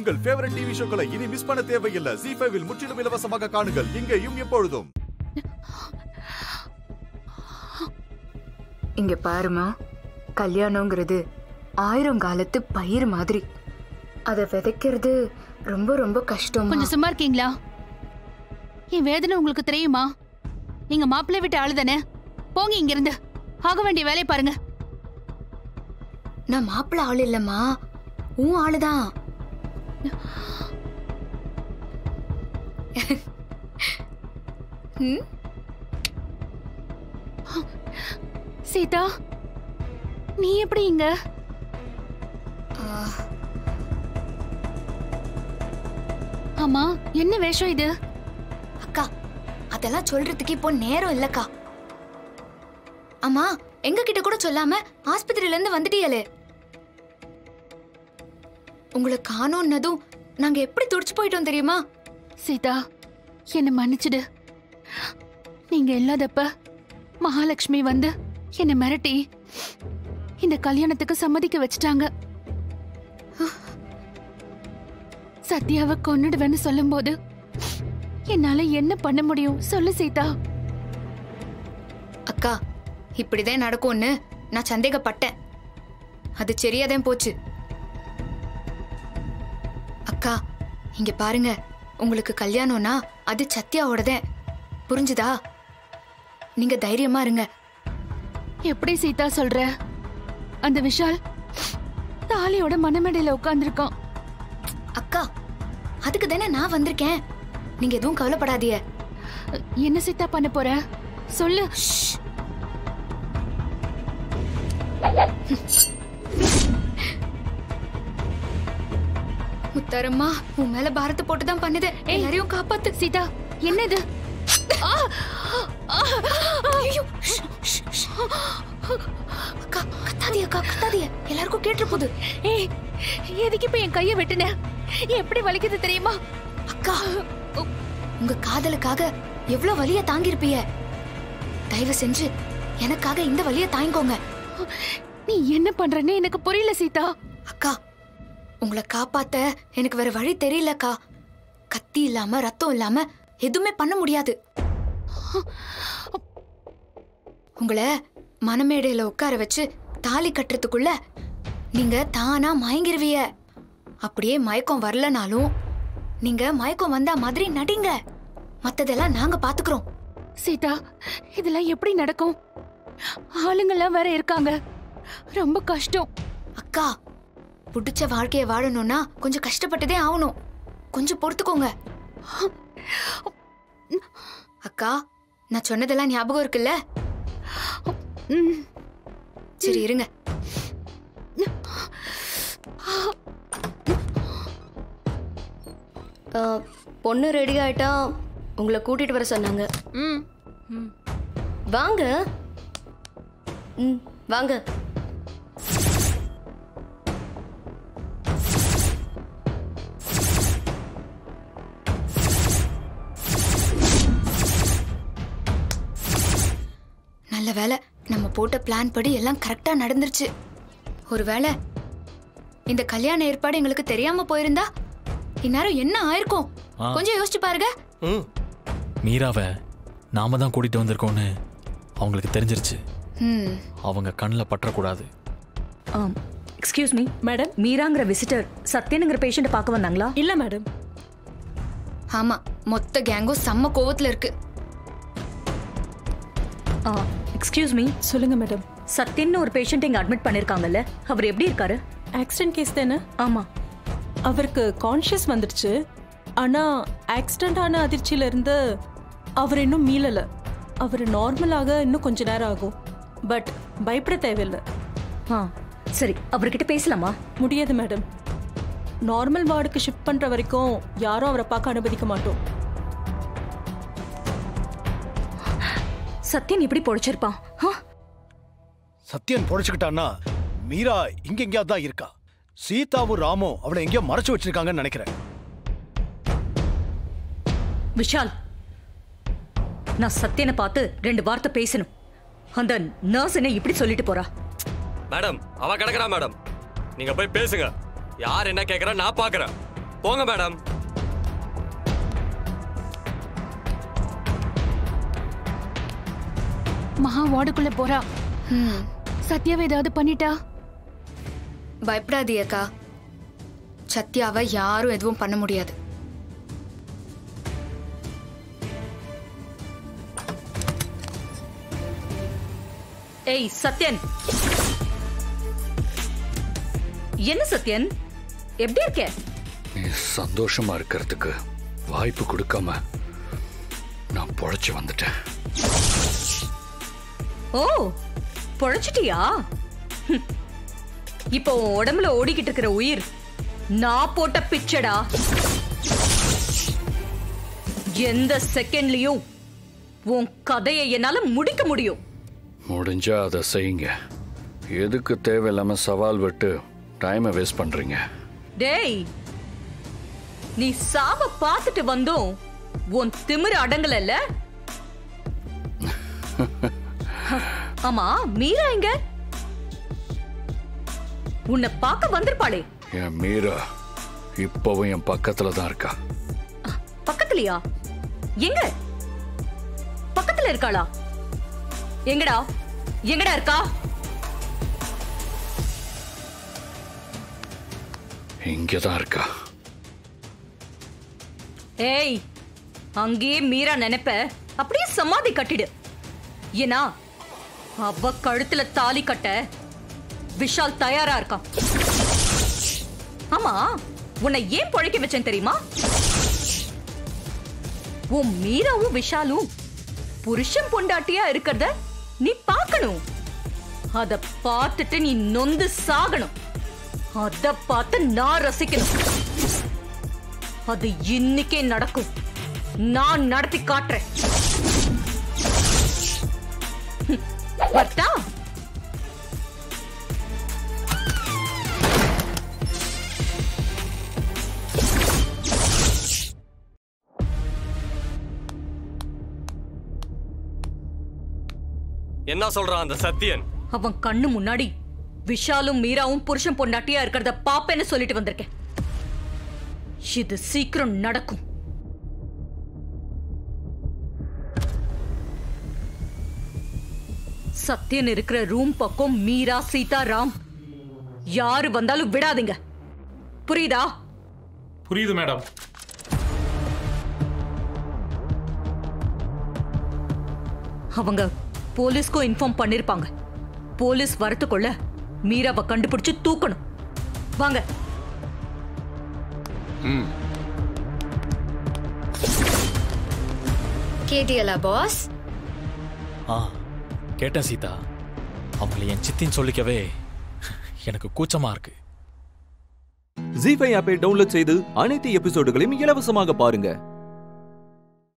உங்கள் favourite TV ஷோக்களை இனி miss பண்ண தேவையில்லை ஜி ஃபைவில் முற்றிலும் இலவசமாக காணுங்கள் இங்கேயும் எப்பொழுதும் இங்க பாருமா கல்யாணங்கிறது ஆயிரம் காலத்து பயிர் மாதிரி அதை விதைக்கிறது ரொம்ப ரொம்ப கஷ்டம் கொஞ்சம் சும்மா இருக்கீங்களா என் வேதனை உங்களுக்கு தெரியுமா நீங்க மாப்பிள்ளை விட்டு ஆளு தானே போங்க இங்க இருந்து ஆக வேண்டிய வேலையை பாருங்க நான் மாப்பிள்ள ஆள் இல்லம்மா உன் ஆளுதான் ம்? சீதா நீ எப்படி இங்க ஆமா என்ன வேஷம் இது அக்கா அதெல்லாம் சொல்றதுக்கு இப்போ நேரம் இல்லக்கா அம்மா எங்க கிட்ட கூட சொல்லாம ஆஸ்பத்திரியில இருந்து வந்துட்டீங்களே உங்களை காணோன்னதும் நாங்க எப்படி துடிச்சு போயிட்டோம் தெரியுமா சீதா என்னை மன்னிச்சிடு நீங்க இல்லாதப்ப மகாலட்சுமி வந்து என்னை மிரட்டி இந்த கல்யாணத்துக்கு சம்மதிக்க வச்சுட்டாங்க சத்யாவை கொன்னுடுவேன்னு சொல்லும்போது என்னால என்ன பண்ண முடியும் சொல்லு சீதா அக்கா இப்படிதான் நடக்கும்னு நான் சந்தேகப்பட்டேன் அது சரியாதான் போச்சு அக்கா இங்க பாருங்க உங்களுக்கு கல்யாணம்னா அது சத்யாவோடதேன் புரிஞ்சுதா நீங்க தைரியமா இருங்க எப்படி சீதா சொல்ற அந்த விஷால் தாலியோட மனமேடையில உட்கார்ந்திருக்கான் அக்கா அதுக்கு தானே நான் வந்திருக்கேன் நீங்க எதுவும் கவலைப்படாதீங்க என்ன சீதா பண்ண போற சொல்லு முத்தாரம்மா உன் மேல பாரத்தை போட்டு தான் பண்ணுது எல்லாரையும் காப்பாத்து சீதா என்ன இது ஆ! ஆ! ஐயோ ஷ், ஷ், ஷ். அக்கா கத்தாதிய அக்கா கத்தாதிய எல்லாருக்கும் கேட்டு போகுது ஏய் எதுக்கு இப்ப என் கைய வெட்டுன எப்படி வலிக்குது தெரியுமா அக்கா உங்க காதலுக்காக எவ்வளவு வலிய தாங்கியிருப்பீய தயவு செஞ்சு எனக்காக இந்த வலிய தாங்கிக்கோங்க நீ என்ன பண்றன்னு எனக்கு புரியல சீதா அக்கா உங்களை காப்பாத்த எனக்கு வேற வழி தெரியலக்கா கத்தி இல்லாம ரத்தம் இல்லாம எதுவுமே பண்ண முடியாது உங்களை மனமேடையில உட்கார வச்சு தாலி கட்டுறதுக்குள்ள நீங்க தானா மயங்கிருவிய அப்படியே மயக்கம் வரலனாலும் நீங்க மயக்கம் வந்தா மாதிரி நடிங்க மத்ததெல்லாம் நாங்க பாத்துக்கிறோம் சீதா இதெல்லாம் எப்படி நடக்கும் ஆளுங்கெல்லாம் வேற இருக்காங்க ரொம்ப கஷ்டம் அக்கா புடிச்ச வாழ்க்கைய வாழணும்னா கொஞ்சம் கஷ்டப்பட்டுதே ஆகணும் கொஞ்சம் பொறுத்துக்கோங்க அக்கா நான் சொன்னதெல்லாம் ஞாபகம் இருக்குல்ல ம், சரி இருங்க ஆ, பொண்ணு ரெடி ஆயிட்டா உங்களை கூட்டிட்டு வர சொன்னாங்க ம். வாங்க ம் வாங்க நல்ல வேலை நம்ம போட்ட பிளான் படி எல்லாம் கரெக்டா நடந்துருச்சு ஒருவேளை இந்த கல்யாண ஏற்பாடு எங்களுக்கு தெரியாம போயிருந்தா இந்நேரம் என்ன ஆயிருக்கும் ஆ. கொஞ்சம் யோசிச்சு பாருங்க ம் மீராவை நாம தான் கூட்டிட்டு வந்திருக்கோம்னு அவங்களுக்கு தெரிஞ்சிருச்சு ம் அவங்க கண்ணில் பற்றக்கூடாது எக்ஸ்கியூஸ் மீ மேடம் மீராங்கிற விசிட்டர் சத்யனுங்கிற பேஷண்ட்டை பார்க்க வந்தாங்களா இல்ல மேடம் ஆமா மொத்த கேங்கும் செம்ம கோவத்துல இருக்கு எக்ஸ்கியூஸ் மீ சொல்லுங்க மேடம் சத்யன்னு ஒரு பேஷண்ட் இங்க அட்மிட் பண்ணிருக்காங்கல்ல அவர் எப்படி இருக்காரு ஆக்சிடென்ட் கேஸ் தானே ஆமா அவருக்கு கான்ஷியஸ் வந்துடுச்சு ஆனா ஆக்சிடென்ட் ஆன அதிர்ச்சியில இருந்து அவர் இன்னும் மீளல அவர் நார்மலாக இன்னும் கொஞ்ச நேரம் ஆகும் பட் பயப்பட தேவையில்லை ஆ சரி அவர்கிட்ட பேசலாமா முடியாது மேடம் நார்மல் வார்டுக்கு ஷிஃப்ட் பண்ற வரைக்கும் யாரும் அவரை பார்க்க அனுமதிக்க மாட்டோம் சத்யன் எப்படி பொழைச்சிருப்பான் ஆ? சத்யன் பொழைச்சுக்கிட்டான்னா மீரா இங்க எங்கேயாவது தான் இருக்கா சீதாவும் ராமும் அவளை எங்கேயோ மறைச்சு வச்சிருக்காங்கன்னு நினைக்கிறேன் விஷால் நான் சத்யனை பார்த்து ரெண்டு வார்த்தை பேசணும் அந்த நர்ஸ் என்ன இப்படி சொல்லிட்டு போறா மேடம் அவ கிடக்குறா மேடம் நீங்க போய் பேசுங்க யார் என்ன கேக்குறா நான் பாக்குறேன் போங்க மேடம் மகா வார்டுக்குள்ள போறா ம் சத்யாவை ஏதாவது பண்ணிட்டா பயப்படாதீயக்கா சத்யாவை யாரும் எதுவும் பண்ண முடியாது ஏய் சத்யன் என்ன சத்யன் எப்படி இருக்க நீ சந்தோஷமா இருக்கிறதுக்கு வாய்ப்பு கொடுக்காம நான் பொழைச்சு வந்துட்டேன் ஓ பொழைச்சிட்டியா ஹம். இப்போ உன் உடம்புல ஓடிக்கிட்டு இருக்கிற உயிர் நான் போட்ட பிச்சடா எந்த செகண்ட்லயும் உன் கதையை என்னால முடிக்க முடியும் முடிஞ்சா அதை செய்யுங்க எதுக்கு தேவையில்லாம சவால் விட்டு டைமை வேஸ்ட் பண்றீங்க டேய் நீ சாவ பார்த்துட்டு வந்தும் உன் திமிரு அடங்கலல்ல ஆமா மீரா எங்க உன்னை பார்க்க வந்திருப்பாளே என் மீரா இப்பவும் என் பக்கத்துல தான் இருக்கா பக்கத்துலயா எங்க பக்கத்துல இருக்காளா எங்கடா எங்கடா இருக்கா இங்கதான் இருக்கா ஏய் அங்கேயே மீரா நினைப்ப அப்படியே சமாதி கட்டிடு ஏன்னா அவ கழுத்துல தாலி கட்ட விஷால் தயாரா இருக்கான் ஆமா உன்னை ஏன் பொழைக்க வச்சேன் தெரியுமா உன் மீராவும் விஷாலும் புருஷன் பொண்டாட்டியா இருக்கிறத நீ பார்க்கணும் அத பார்த்துட்டு நீ நொந்து சாகணும் அத பார்த்து நான் ரசிக்கணும் அது இன்னைக்கே நடக்கும் நான் நடத்தி காட்டுறேன் ஹம், வரட்டா என்ன சொல்றான் அந்த சத்தியன் அவன் கண்ணு முன்னாடி விஷாலும் மீராவும் புருஷன் பொண்டாட்டியா இருக்கிறத பாப்பேன்னு சொல்லிட்டு வந்திருக்கேன் இது சீக்கிரம் நடக்கும் சத்யன் இருக்கிற ரூம் பக்கம் மீரா சீதா ராம் யாரு வந்தாலும் விடாதீங்க புரியுதா புரியுது மேடம் அவங்க போலீஸ்க்கும் இன்ஃபார்ம் பண்ணிருப்பாங்க போலீஸ் வரத்துக்குள்ள மீராவை கண்டுபிடிச்சு தூக்கணும் வாங்க கேட்டியலா பாஸ் ஆ கேட்டேன் சீதா அவங்கள என் சித்தின்னு சொல்லிக்கவே எனக்கு கூச்சமா இருக்கு ஜி ஃபைவ் ஆப்பை டவுன்லோட் செய்து அனைத்து எபிசோடுகளையும் இலவசமாக பாருங்க